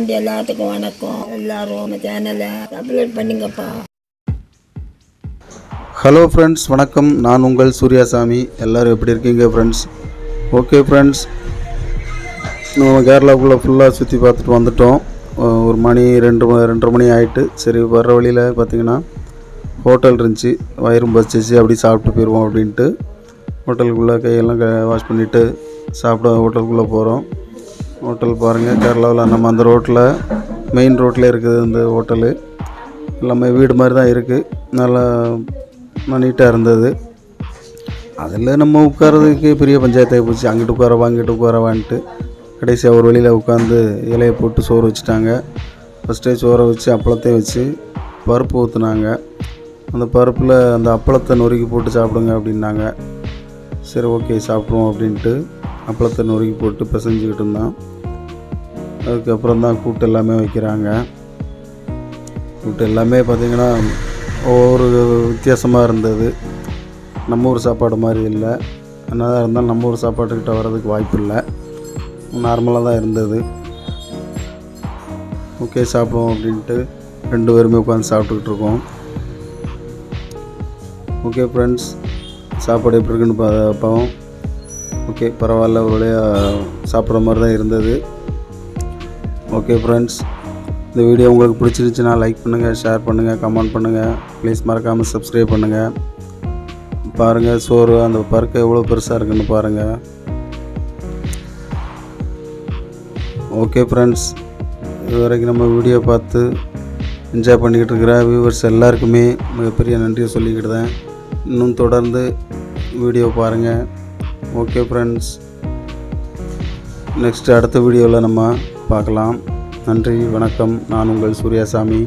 அதாண்டி எல்லாத்துக்கும் வணக்கம் எல்லாரும் நம்ம சேனலை சப்ஸ்கிரைப் பண்ணுங்கப்பா ஹலோ ஃப்ரெண்ட்ஸ் வணக்கம் நான் உங்கள் சூர்யாசாமி எல்லோரும் எப்படி இருக்கீங்க ஃப்ரெண்ட்ஸ் ஓகே ஃப்ரெண்ட்ஸ் நம்ம கேரளாவுக்குள்ளே ஃபுல்லாக சுற்றி பார்த்துட்டு வந்துட்டோம் அஹ் ஒரு மணி ரெண்டு ம- ரெண்டரை மணி ஆயிட்டு சரி வர்ற வழியில் பார்த்தீங்கன்னா ஹோட்டல் இருந்துச்சு வயிறும் பசிச்சு அப்படி சாப்பிட்டு போயிடுவோம் அப்படின்ட்டு ஹோட்டலுக்குள்ளே கையெல்லாம் க வாஷ் பண்ணிவிட்டு சாப்பிட ஹோட்டலுக்குள்ளே போகிறோம் ஹோட்டல் பாருங்கள் கேரளாவில் நம்ம அந்த ரோட்டில் மெயின் ரோட்டில் இருக்குது இந்த ஹோட்டலு எல்லாமே வீடு மாதிரி தான் இருக்குது நல்லா நீட்டாக இருந்தது அதில் நம்ம உட்காரதுக்கு பெரிய பஞ்சாயத்தாகி போச்சு அங்கிட்டு உட்காரவா அங்கிட்டு உட்காரவான்ட்டு கடைசியாக ஒரு வழியில் உட்காந்து இலையை போட்டு சோறு வச்சுட்டாங்க ஃபஸ்ட்டே சோறை வச்சு அப்பளத்தையும் வச்சு பருப்பு ஊற்றுனாங்க அந்த பருப்பில் அந்த அப்பளத்தை நொறுக்கி போட்டு சாப்பிடுங்க அப்படின்னாங்க சரி ஓகே சாப்பிடுவோம் அப்படின்ட்டு அப்பளத்தை நொறுக்கி போட்டு பிசைஞ்சிக்கிட்டு இருந்தோம் அதுக்கப்புறம் தான் கூட்டு எல்லாமே வைக்கிறாங்க கூட்டு எல்லாமே பார்த்திங்கன்னா ஒவ்வொரு வித்தியாசமாக இருந்தது நம்ம ஊர் சாப்பாடு மாதிரி இல்லை என்னதான் இருந்தாலும் நம்ம ஊர் சாப்பாட்டுக்கிட்ட வர்றதுக்கு வாய்ப்பு இல்லை நார்மலாக தான் இருந்தது ஓகே சாப்பிடுவோம் அப்படின்ட்டு ரெண்டு பேருமே உட்காந்து சாப்பிட்டுக்கிட்டு இருக்கோம் ஓகே ஃப்ரெண்ட்ஸ் சாப்பாடு எப்படி இருக்குன்னு பா பார்ப்போம் ஓகே பரவாயில்ல ஒரு வழியாக சாப்பிட்ற மாதிரி தான் இருந்தது ஓகே ஃப்ரெண்ட்ஸ் இந்த வீடியோ உங்களுக்கு பிடிச்சிருந்துச்சுன்னா லைக் பண்ணுங்கள் ஷேர் பண்ணுங்கள் கமெண்ட் பண்ணுங்கள் ப்ளீஸ் மறக்காமல் சப்ஸ்கிரைப் பண்ணுங்கள் பாருங்கள் சோறு அந்த பருக்க எவ்வளோ பெருசாக இருக்குன்னு பாருங்கள் ஓகே ஃப்ரெண்ட்ஸ் இது வரைக்கும் நம்ம வீடியோ பார்த்து என்ஜாய் பண்ணிக்கிட்டு இருக்கிற வியூவர்ஸ் எல்லாருக்குமே மிகப்பெரிய நன்றியை சொல்லிக்கிட்டுதேன் இன்னும் தொடர்ந்து வீடியோ பாருங்கள் ஓகே ஃப்ரெண்ட்ஸ் நெக்ஸ்ட் அடுத்த வீடியோவில் நம்ம பார்க்கலாம் நன்றி வணக்கம் நான் உங்கள் சூர்யாசாமி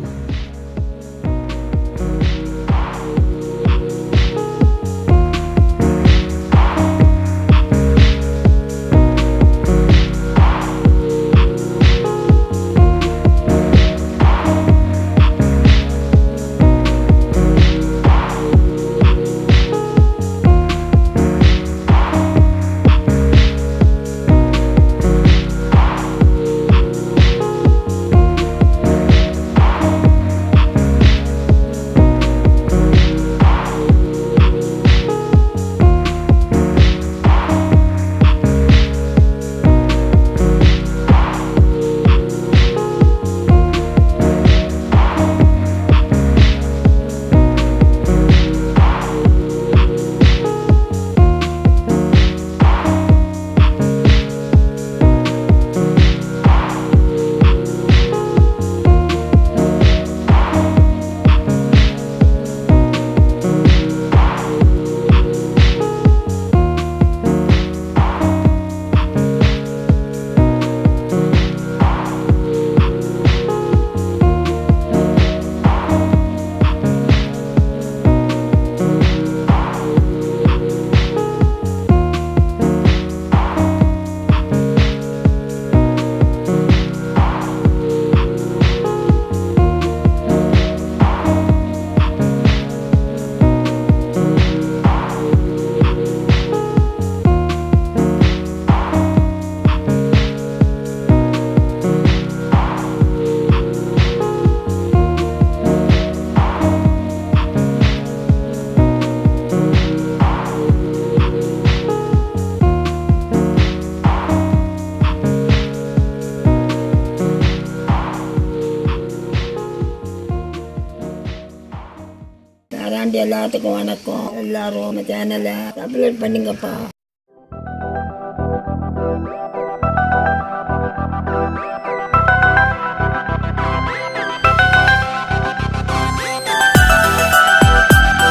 அதாண்டி எல்லாத்துக்கும் வணக்கம் எல்லாரும் நம்ம சேனலை சப்ஸ்கிரைப் பண்ணுங்கப்பா